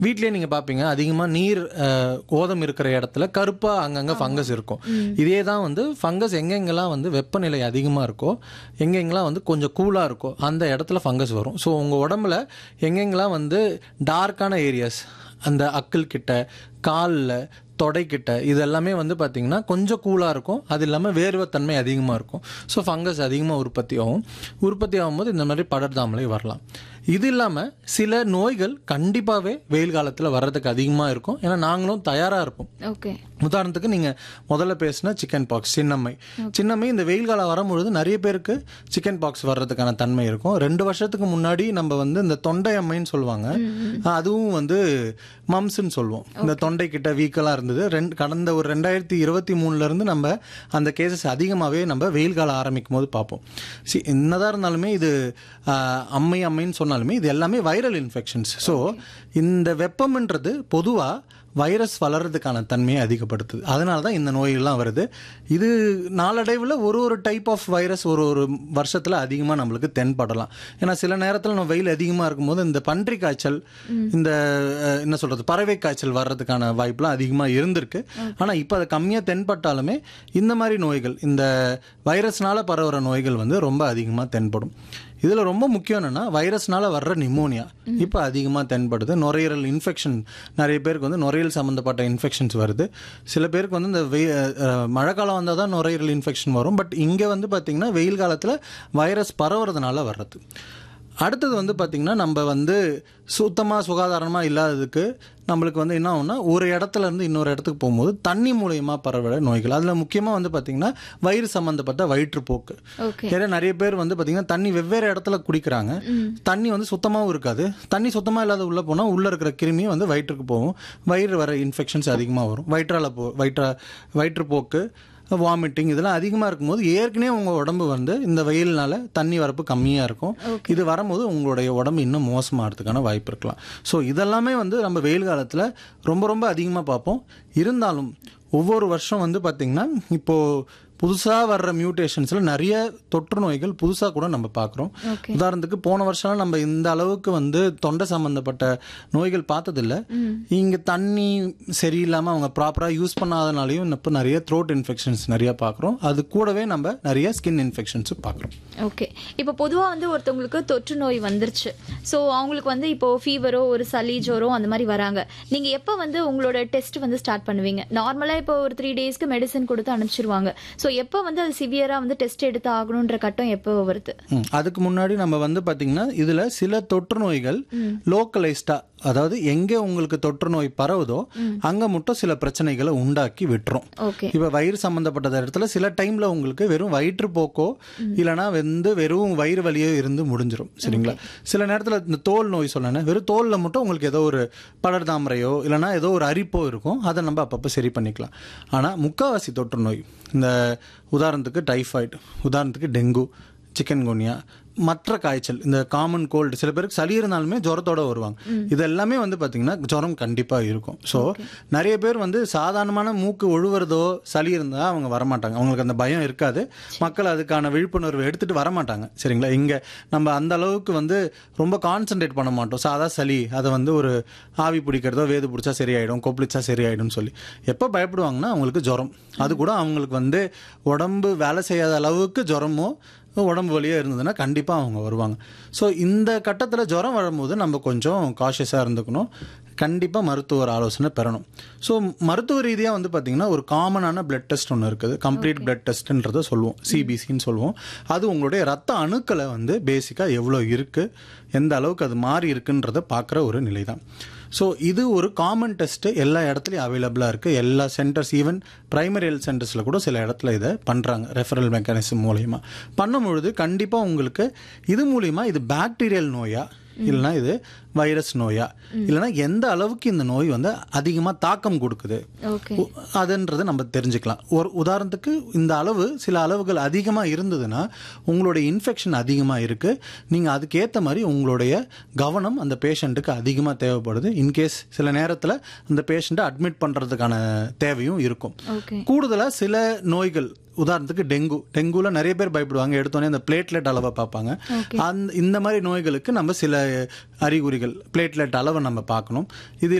வீட்லயே நீங்க பாப்பீங்க அதிகமா நீர் அஹ், ஓதம் இருக்கிற இடத்துல கருப்பா அங்கங்க ஃபங்கஸ் இருக்கும் இதே தான் வந்து ஃபங்கஸ் எங்கெங்கெல்லாம் வந்து வெப்பநிலை அதிகமா இருக்கோ எங்கெங்கெல்லாம் வந்து கொஞ்சம் கூலா இருக்கோ அந்த இடத்துல ஃபங்கஸ் வரும் ஸோ உங்க உடம்புல எங்கெங்கெல்லாம் வந்து டார்க்கான ஏரியாஸ் அந்த அக்கிள் கிட்ட காலில் தொடைக்கிட்ட இது எல்லாமே வந்து பார்த்தீங்கன்னா கொஞ்சம் கூலாக இருக்கும் அது இல்லாமல் வேர்வைத்தன்மை அதிகமாக இருக்கும் ஸோ ஃபங்கஸ் அதிகமாக உற்பத்தி ஆகும் உற்பத்தி ஆகும்போது இந்த மாதிரி படர்தாமலை வரலாம் இது இல்லாமல் சில நோய்கள் கண்டிப்பாகவே வெயில் காலத்தில் வர்றதுக்கு அதிகமாக இருக்கும் ஏன்னா நாங்களும் தயாராக இருப்போம் ஓகே உதாரணத்துக்கு நீங்கள் முதல்ல பேசின சிக்கன் பாக்ஸ் சின்னம்மை சின்னம்மை இந்த வெயில் காலம் வரும்பொழுது நிறைய பேருக்கு சிக்கன் பாக்ஸ் வர்றதுக்கான தன்மை இருக்கும் ரெண்டு வருஷத்துக்கு முன்னாடி நம்ம வந்து இந்த தொண்டை அம்மைன்னு சொல்லுவாங்க அதுவும் வந்து மம்ஸ்ன்னு சொல்லுவோம் இந்த தொண்டை கிட்ட வீக்கெல்லாம் இருந்தது ரெண்டு கடந்த ஒரு ரெண்டாயிரத்தி இருபத்தி மூணுல இருந்து நம்ம அந்த கேசஸ் அதிகமாகவே நம்ம வெயில் காலம் ஆரம்பிக்கும் போது பார்ப்போம் சி என்னதான் இருந்தாலுமே இது ஆஹ், அம்மை அம்மைன்னு சொன்னாலுமே இது எல்லாமே வைரல் இன்ஃபெக்ஷன்ஸ் ஸோ இந்த வெப்பம்ன்றது பொதுவாக வைரஸ் வளர்றதுக்கான தன்மையை அதிகப்படுத்துது அதனால தான் இந்த நோயெல்லாம் வருது இது நாளடைவில் ஒரு ஒரு டைப் ஆஃப் வைரஸ் ஒரு ஒரு வருஷத்தில் அதிகமாக நம்மளுக்கு தென்படலாம் ஏன்னா சில நேரத்தில் நம்ம வெயில் அதிகமாக இருக்கும்போது இந்த பன்றி காய்ச்சல் இந்த அஹ், என்ன சொல்கிறது பறவை காய்ச்சல் வர்றதுக்கான வாய்ப்புலாம் அதிகமாக இருந்திருக்கு ஆனால் இப்போ அது கம்மியாக தென்பட்டாலுமே இந்த மாதிரி நோய்கள் இந்த வைரஸ்னால பரவுற நோய்கள் வந்து ரொம்ப அதிகமாக தென்படும் இதில் ரொம்ப முக்கியம் என்னன்னா வைரஸ்னால வர்ற நிமோனியா இப்போ அதிகமாக தென்படுது நுரையீரல் இன்ஃபெக்ஷன் நிறைய பேருக்கு வந்து நுரையீரல் சம்மந்தப்பட்ட இன்ஃபெக்ஷன்ஸ் வருது சில பேருக்கு வந்து இந்த வெய் அஹ், மழை காலம் வந்தால் தான் நுரையீரல் இன்ஃபெக்ஷன் வரும் பட் இங்கே வந்து பார்த்திங்கன்னா வெயில் காலத்தில் வைரஸ் பரவுறதுனால வர்றது அடுத்தது வந்து பார்த்திங்கன்னா நம்ம வந்து சுத்தமாக சுகாதாரமாக இல்லாததுக்கு நம்மளுக்கு வந்து என்ன ஆகும்னா ஒரு இடத்துல இருந்து இன்னொரு இடத்துக்கு போகும்போது தண்ணி மூலியமாக பரவுற நோய்கள் அதில் முக்கியமாக வந்து பார்த்திங்கன்னா வயிறு சம்மந்தப்பட்ட வயிற்றுப்போக்கு ஓகே ஏன்னா நிறைய பேர் வந்து பார்த்தீங்கன்னா தண்ணி வெவ்வேறு இடத்துல குடிக்கிறாங்க தண்ணி வந்து சுத்தமாகவும் இருக்காது தண்ணி சுத்தமாக இல்லாத உள்ளே போனால் உள்ளே இருக்கிற கிருமி வந்து வயிற்றுக்கு போகும் வயிறு வர இன்ஃபெக்ஷன்ஸ் அதிகமாக வரும் வயிற்றால போ வயிற்றா வயிற்றுப்போக்கு வாமிட்டிங் இதெல்லாம் அதிகமாக இருக்கும்போது ஏற்கனவே உங்கள் உடம்பு வந்து இந்த வெயில்னால தண்ணி வரப்பு கம்மியாக இருக்கும் இது வரும்போது உங்களுடைய உடம்பு இன்னும் மோசமாகிறதுக்கான வாய்ப்பு இருக்கலாம் ஸோ இதெல்லாமே வந்து நம்ம வெயில் காலத்தில் ரொம்ப ரொம்ப அதிகமாக பார்ப்போம் இருந்தாலும் ஒவ்வொரு வருஷம் வந்து பார்த்திங்கன்னா இப்போது புதுசாக வர்ற மியூட்டேஷன்ஸில் நிறைய தொற்று நோய்கள் புதுசாக கூட நம்ம பார்க்குறோம் ஓகே உதாரணத்துக்கு போன வருஷம் நம்ம இந்த அளவுக்கு வந்து தொண்டை சம்மந்தப்பட்ட நோய்கள் பார்த்ததில்ல இங்கே தண்ணி சரியில்லாமல் அவங்க ப்ராப்பராக யூஸ் பண்ணாதனாலையும் இப்போ நிறைய த்ரோட் இன்ஃபெக்ஷன்ஸ் நிறைய பார்க்குறோம் அது கூடவே நம்ம நிறைய ஸ்கின் இன்ஃபெக்ஷன்ஸும் பார்க்குறோம் ஓகே இப்போ பொதுவா வந்து ஒருத்தவங்களுக்கு தொற்று நோய் வந்துருச்சு ஸோ அவங்களுக்கு வந்து இப்போ ஃபீவரோ ஒரு சளி ஜோரோ அந்த மாதிரி வராங்க நீங்க எப்போ வந்து உங்களோட டெஸ்ட் வந்து ஸ்டார்ட் பண்ணுவீங்க நார்மலா இப்போ ஒரு த்ரீ டேஸ்க்கு மெடிசன் கொடுத்து அனுப்பிச்சிருவாங்க ஸோ எப்போ வந்து அது சிவியரா வந்து டெஸ்ட் எடுத்து ஆகணுன்ற கட்டம் எப்போ வருது ம், அதுக்கு முன்னாடி நம்ம வந்து பாத்தீங்கன்னா இதுல சில தொற்று நோய்கள் லோக்கலைஸ்டா அதாவது எங்கே உங்களுக்கு தொற்று நோய் பரவுதோ அங்க மட்டும் சில பிரச்சனைகளை உண்டாக்கி விட்டுரும் ஓகே இப்ப வயிறு சம்பந்தப்பட்ட இடத்துல சில டைம்ல உங்களுக்கு வெறும் வயிற்றுப்போக்கோ இல்லைன்னா வந்து வெறும் வயிறு வலியோ இருந்து முடிஞ்சிரும் சரிங்களா சில நேரத்துல இந்த தோல் நோய் சொன்னேன் வெறும் தோல்ல மட்டும் உங்களுக்கு ஏதோ ஒரு படர் தாமரையோ இல்லைன்னா ஏதோ ஒரு அரிப்போ இருக்கும் அதை நம்ம அப்பப்போ சரி பண்ணிக்கலாம் ஆனா முக்காவாசி தொற்று நோய் இந்த உதாரணத்துக்கு டைஃபாய்டு உதாரணத்துக்கு டெங்கு சிக்கன் குனியா மற்ற காய்ச்சல் இந்த காமன் கோல்டு சில பேருக்கு சளி இருந்தாலுமே ஜுரத்தோட வருவாங்க இது எல்லாமே வந்து பார்த்தீங்கன்னா ஜுரம் கண்டிப்பாக இருக்கும் ஸோ நிறைய பேர் வந்து சாதாரணமான மூக்கு ஒழுவுறதோ சளி இருந்தால் அவங்க வரமாட்டாங்க அவங்களுக்கு அந்த பயம் இருக்காது மக்கள் அதுக்கான விழிப்புணர்வு எடுத்துட்டு வரமாட்டாங்க சரிங்களா இங்கே நம்ம அந்த அளவுக்கு வந்து ரொம்ப கான்சென்ட்ரேட் பண்ண மாட்டோம் சாதா சளி அதை வந்து ஒரு ஆவி பிடிக்கிறதோ வேது பிடிச்சா சரியாயிடும் கொப்பளிச்சா சரியாயிடும்னு சொல்லி எப்போ பயப்படுவாங்கன்னா அவங்களுக்கு ஜுரம் அது கூட அவங்களுக்கு வந்து உடம்பு வேலை செய்யாத அளவுக்கு ஜுரமோ உடம்பு வலியோ இருந்ததுன்னா கண்டிப்பாக அவங்க வருவாங்க ஸோ இந்த கட்டத்தில் ஜுரம் வரும்போது நம்ம கொஞ்சம் காஷியஸாக இருந்துக்கணும் கண்டிப்பாக மருத்துவர் ஆலோசனை பெறணும் ஸோ மருத்துவ ரீதியாக வந்து பார்த்திங்கன்னா ஒரு காமனான பிளட் டெஸ்ட் ஒன்று இருக்குது கம்ப்ளீட் பிளட் டெஸ்ட்ன்றதை சொல்லுவோம் சிபிசின்னு சொல்லுவோம் அது உங்களுடைய ரத்த அணுக்களை வந்து பேசிக்காக எவ்வளோ இருக்குது எந்த அளவுக்கு அது மாறி இருக்குன்றதை பார்க்குற ஒரு நிலை தான் ஸோ இது ஒரு காமன் டெஸ்ட்டு எல்லா இடத்துலையும் அவைலபிளாக இருக்குது எல்லா சென்டர்ஸ் ஈவன் பிரைமரி ஹெல்த் சென்டர்ஸில் கூட சில இடத்துல இதை பண்ணுறாங்க ரெஃபரல் மெக்கானிசம் மூலயமா பண்ணும்பொழுது கண்டிப்பாக உங்களுக்கு இது மூலிமா இது பாக்டீரியல் நோயா இல்லைனா இது வைரஸ் நோயா இல்லைனா எந்த அளவுக்கு இந்த நோய் வந்து அதிகமாக தாக்கம் கொடுக்குது ஓகே உ- அதுன்றதை நம்ம தெரிஞ்சுக்கலாம் ஒரு உதாரணத்துக்கு இந்த அளவு சில அளவுகள் அதிகமாக இருந்ததுன்னா உங்களுடைய இன்ஃபெக்ஷன் அதிகமாக இருக்குது நீங்கள் அதுக்கேற்ற மாதிரி உங்களுடைய கவனம் அந்த பேஷண்ட்டுக்கு அதிகமாக தேவைப்படுது இன்கேஸ் சில நேரத்தில் அந்த பேஷண்ட்டை அட்மிட் பண்ணுறதுக்கான தேவையும் இருக்கும் ஓகே கூடுதலாக சில நோய்கள் உதாரணத்துக்கு டெங்கு டெங்குல நிறைய பேர் பயப்படுவாங்க எடுத்தோடனே அந்த பிளேட்லெட் அளவை பார்ப்பாங்க அந்த இந்த மாதிரி நோய்களுக்கு நம்ம சில அறிகுறிகள் பிளேட்லெட் அளவை நம்ம பார்க்கணும் இது